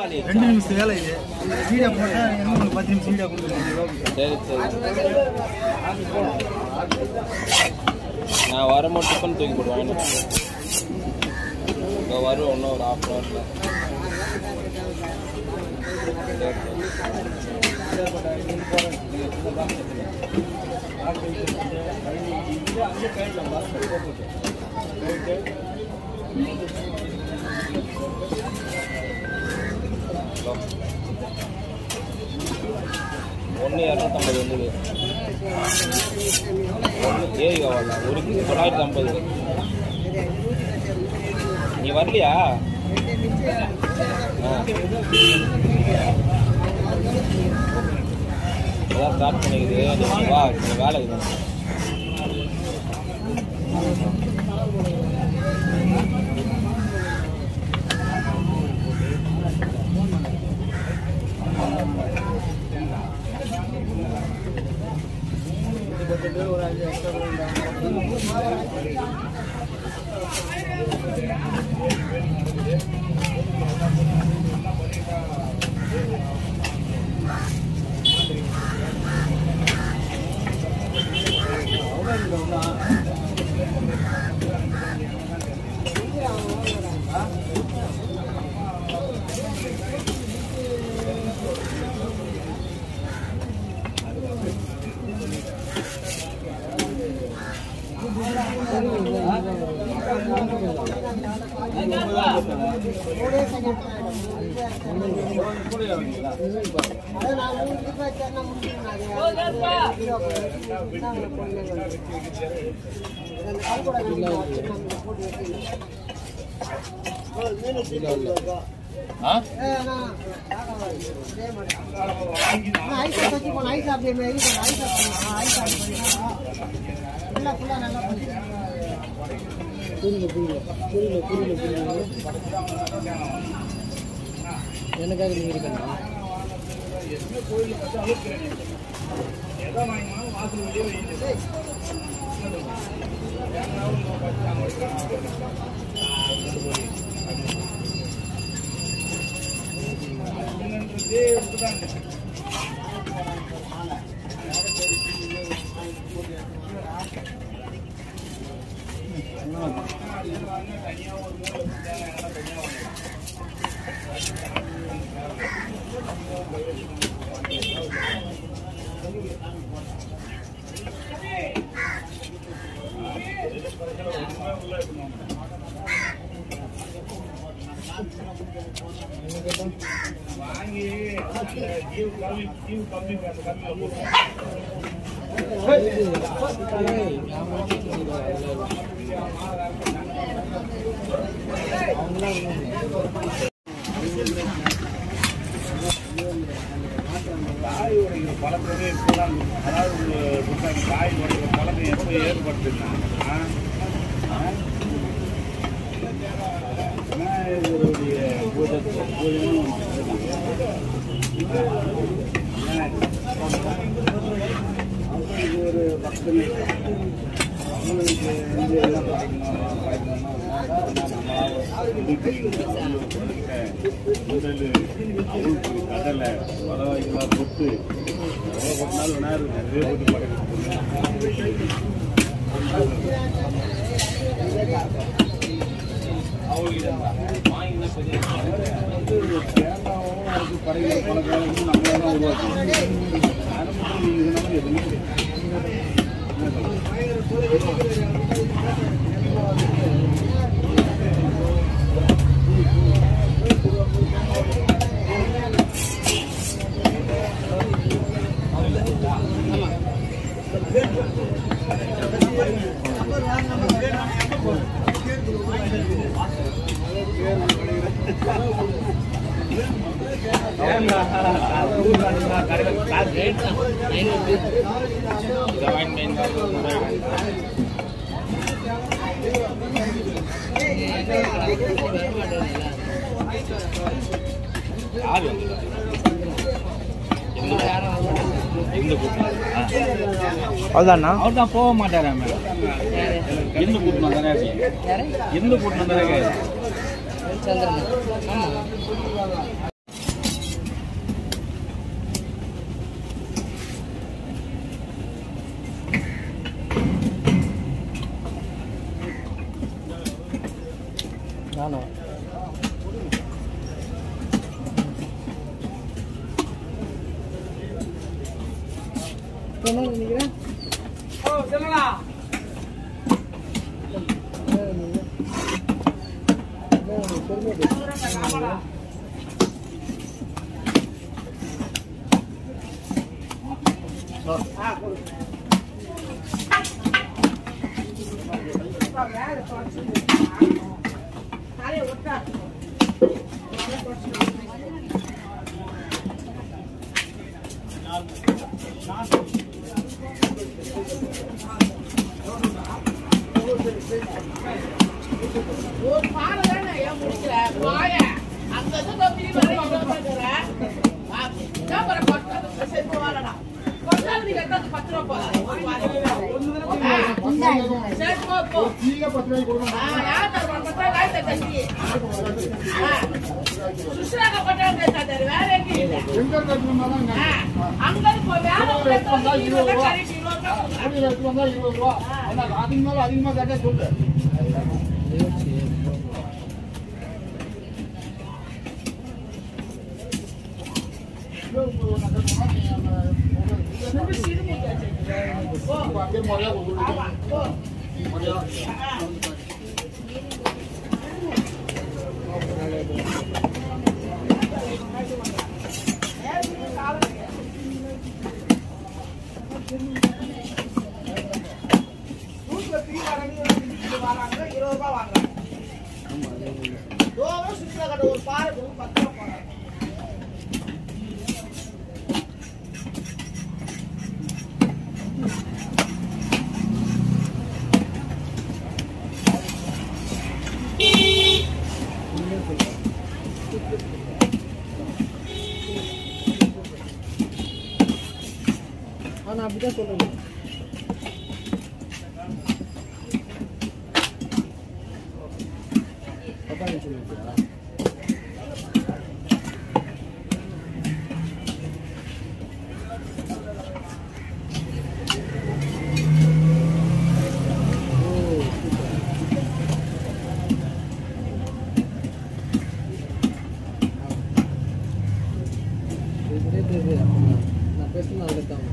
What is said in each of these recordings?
ரெண்டு நிமிஷம் வேலை இது வீடியோ போட்டால் என்ன ஒரு பத்து நிமிஷம் வீடியோ கொடுக்குறேன் சரி சரி நான் வரும்போது டிஃபன் தூக்கி போடுவேன் இப்போ வரும் இன்னும் ஒரு ஹாஃப் அன் ஹவரில் ஒன்று இரநூத்தம்பது வந்தது ஒன்று ஏரிக்கா வரல ஒரு கிலோ தொள்ளாயிரத்தி ஐம்பது நீ வரலையா ஆ அதான் ஸ்டார்ட் பண்ணிக்குது நீ வா நீ வேலை இருக்குது ஆ எனக்காக நீங்க இருக்கணும் காய் உடைக்கிற பழக்கமே இப்போதான் அதாவது புத்தகம் காய் உடைக்கிற பழக்கம் எப்போ ஏற்படுத்துனா விநாயகருடைய பூஜை பூஜைன்னு அவங்களுக்கு ஒரு பக்தன் அவங்களுக்கு வந்து என்ன படிக்கணும் முதல் அவருக்கு கடலை பறவைகளா பொட்டு எவ்வளோ போட்டாலும் விநாயகர் நிறைய போட்டு படைக்கணும் வந்து கேரளாவும் அதுக்கு படைக்கிற பழக்கம் நம்மளால தான் உருவாக்கணும் ஆரம்பத்தில் நீங்கள் சொன்ன மாதிரி எதுவுமே கிடையாது. ஜாயின் மெயின் யார் வந்தது எந்த கூட்டம் அவ்வளோதாண்ணா அவர் தான் போக மாட்டாராம எந்த கூட்டம் வந்தானே எந்த கூட்டம் வந்தானே சந்திரன் ஆமா என்ன நினைக்கிறேன் ஓ செல்லடா ஒரு பானை தானே ஏன் முடிக்கிற? வாய. அங்க இருந்து போய் பிடி வர இங்க வந்துடுற. வா. என்ன பண்ண கொட்டாது? சரி, போ, வாடா. கொட்டாது நீ கட்டாது பத்து ரூபா போதா? ஒரு வாய். ஆ. சரி, போ, போ. ஆ, யார் தருவா? பத்து ரூபா காய் தட்டை நீ. ஆ. சுஷ்ராக்கா கொட்டாது கேட்டாரு. வேற எங்கேயும் இல்லை. ஆ. அங்க இருந்து போய் வேற ஒரு இடத்துல வந்து இருபது ரூபா கறிக்கு இருபது ரூபா கொடுக்குறேன். அதிகமா கேட்டா சொல்லு மூணு சிறு மூட்டை வச்சிருக்கேன். போ. ஆமா, போ. ஆ. நூற்றுல டீ கடையில இருந்து வராங்க, இருபது ரூபாய் வாங்குறாங்க. தோவை சுற்றுலா கடை ஒரு பாறை கொடுத்து பத்து ரூபா போடுறாங்க. நான் அப்படிதான் சொல்றேன் பப்பாளி சொல்லியா நான் பேசுனா அதுதான்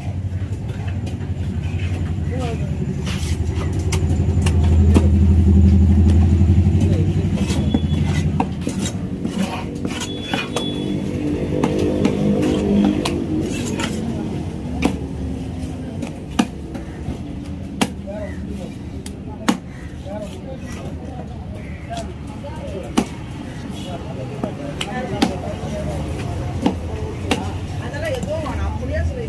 அதெல்லாம் எதுவும் வேணாம். அப்படியே சொல்லி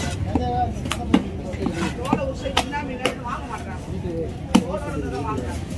வாங்கக்கூடாது. தோலை உரிச்சு என்ன மீன் வாங்க மாட்டாங்க தோலோட தான் வாங்குறாங்க